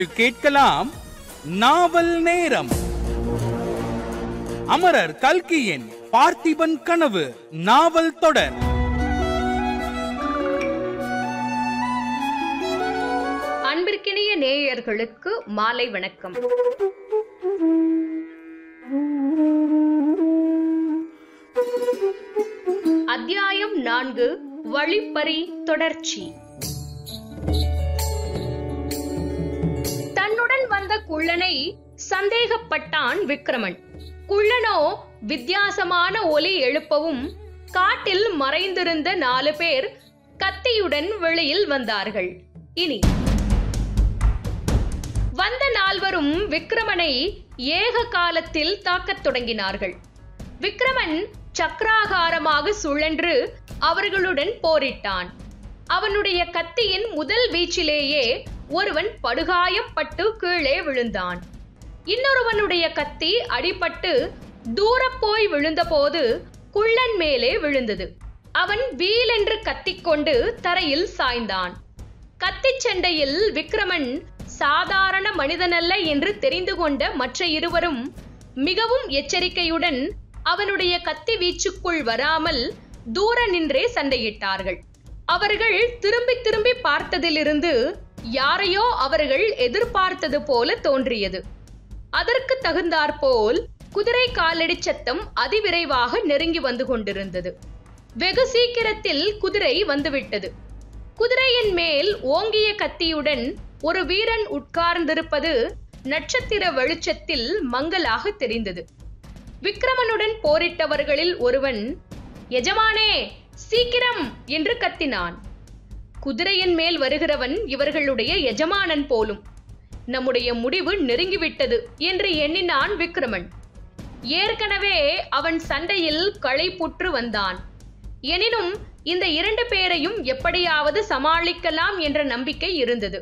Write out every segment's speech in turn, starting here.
கேட்கலாம் நாவல் நேரம் அமரர் கல்கியின் பார்த்திபன் கனவு நாவல் தொடர் அன்பிற்கினிய நேயர்களுக்கு மாலை வணக்கம் அத்தியாயம் நான்கு வழிப்பறி தொடர்ச்சி தன்னுடன் வந்த குள்ளனை சந்தேகப்பட்டான் விக்ரமன் குள்ளனோ வித்தியாசமான ஒலி எழுப்பவும் காட்டில் மறைந்திருந்த நாலு பேர் கத்தியுடன் வெளியில் வந்தார்கள் இனி வந்த நால்வரும் விக்ரமனை ஏக காலத்தில் தாக்கத் தொடங்கினார்கள் விக்ரமன் சக்கராகாரமாக சுழன்று அவர்களுடன் போரிட்டான் அவனுடைய கத்தியின் முதல் வீச்சிலேயே ஒருவன் படுகாயப்பட்டு கீழே விழுந்தான் இன்னொருவனுடைய கத்தி அடிபட்டு தூரப் போய் விழுந்தபோது குள்ளன் மேலே விழுந்தது அவன் வீலென்று கத்திக்கொண்டு தரையில் சாய்ந்தான் கத்திச் சண்டையில் விக்ரமன் சாதாரண மனிதனல்ல என்று தெரிந்து கொண்ட மற்ற இருவரும் மிகவும் எச்சரிக்கையுடன் அவனுடைய கத்தி வீச்சுக்குள் வராமல் தூர நின்றே சண்டையிட்டார்கள் அவர்கள் திரும்பி திரும்பி பார்த்ததிலிருந்து யாரையோ அவர்கள் எதிர்பார்த்தது போல தோன்றியது அதற்கு தகுந்தாற்போல் குதிரை காலடி சத்தம் அதிவிரைவாக நெருங்கி வந்து கொண்டிருந்தது வெகு சீக்கிரத்தில் குதிரை வந்துவிட்டது குதிரையின் மேல் ஓங்கிய கத்தியுடன் ஒரு வீரன் உட்கார்ந்திருப்பது நட்சத்திர வெளிச்சத்தில் மங்கலாக தெரிந்தது விக்ரமனுடன் போரிட்டவர்களில் ஒருவன் எஜமானே சீக்கிரம் என்று கத்தினான் குதிரையின் மேல் வருகிறவன் இவர்களுடைய எஜமானன் போலும் நம்முடைய முடிவு நெருங்கிவிட்டது என்று எண்ணினான் விக்ரமன் ஏற்கனவே அவன் சண்டையில் களைப்புற்று வந்தான் எனினும் இந்த இரண்டு பேரையும் எப்படியாவது சமாளிக்கலாம் என்ற நம்பிக்கை இருந்தது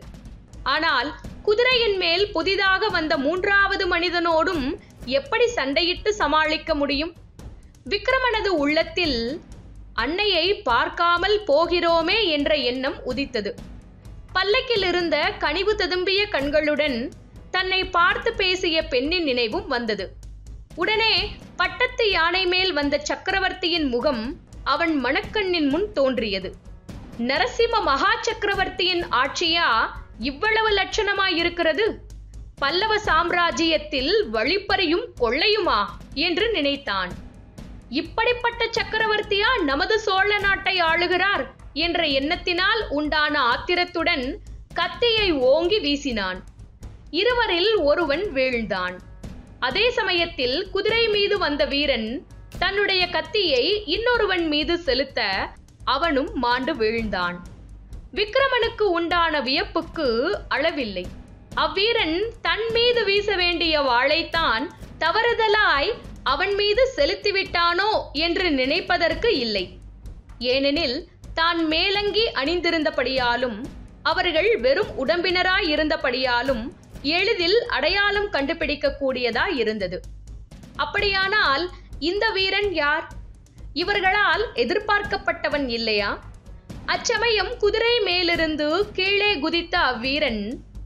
ஆனால் குதிரையின் மேல் புதிதாக வந்த மூன்றாவது மனிதனோடும் எப்படி சண்டையிட்டு சமாளிக்க முடியும் விக்ரமனது உள்ளத்தில் அன்னையை பார்க்காமல் போகிறோமே என்ற எண்ணம் உதித்தது பல்லக்கில் இருந்த கனிவு ததும்பிய கண்களுடன் தன்னை பார்த்து பேசிய பெண்ணின் நினைவும் வந்தது உடனே பட்டத்து யானை மேல் வந்த சக்கரவர்த்தியின் முகம் அவன் மணக்கண்ணின் முன் தோன்றியது நரசிம்ம மகா சக்கரவர்த்தியின் ஆட்சியா இவ்வளவு லட்சணமாயிருக்கிறது பல்லவ சாம்ராஜ்யத்தில் வழிப்பறியும் கொள்ளையுமா என்று நினைத்தான் இப்படிப்பட்ட சக்கரவர்த்தியா நமது சோழ நாட்டை ஆளுகிறார் என்ற எண்ணத்தினால் உண்டான ஆத்திரத்துடன் கத்தியை ஓங்கி வீசினான் இருவரில் ஒருவன் வீழ்ந்தான் அதே சமயத்தில் குதிரை மீது வந்த வீரன் தன்னுடைய கத்தியை இன்னொருவன் மீது செலுத்த அவனும் மாண்டு வீழ்ந்தான் விக்ரமனுக்கு உண்டான வியப்புக்கு அளவில்லை அவ்வீரன் தன் மீது வீச வேண்டிய வாளைத்தான் தவறுதலாய் அவன் மீது செலுத்திவிட்டானோ என்று நினைப்பதற்கு இல்லை ஏனெனில் தான் மேலங்கி அணிந்திருந்தபடியாலும் அவர்கள் வெறும் உடம்பினராய் இருந்தபடியாலும் எளிதில் அடையாளம் கண்டுபிடிக்க கூடியதாய் இருந்தது அப்படியானால் இந்த வீரன் யார் இவர்களால் எதிர்பார்க்கப்பட்டவன் இல்லையா அச்சமயம் குதிரை மேலிருந்து கீழே குதித்த அவ்வீரன்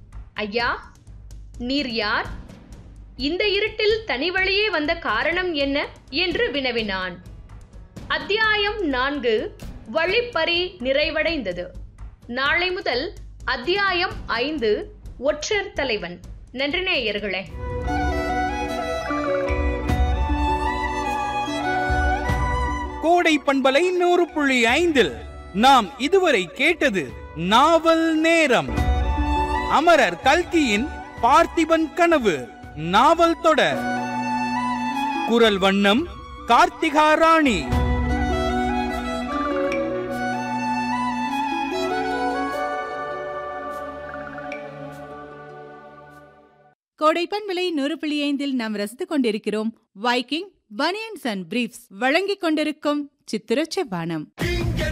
ஐயா நீர் யார் இந்த இருட்டில் தனி வழியே வந்த காரணம் என்ன என்று வினவினான் அத்தியாயம் நான்கு வழிப்பறி நிறைவடைந்தது நாளை முதல் அத்தியாயம் ஐந்து ஒற்றர் தலைவன் நன்றி நேயர்களே கோடை பண்பலை நூறு புள்ளி ஐந்தில் நாம் இதுவரை கேட்டது நாவல் நேரம் அமரர் கல்கியின் பார்த்திபன் கனவு நாவல் தொடர் குரல் வண்ணம் கார்த்திகா ராணி கோடைப்பன் விலை நூறு புள்ளி ஐந்தில் நாம் ரசித்துக் கொண்டிருக்கிறோம் வைக்கிங் பனியன்ஸ் அண்ட் பிரீஃப்ஸ் வழங்கிக் கொண்டிருக்கும் சித்திர செவ்வானம்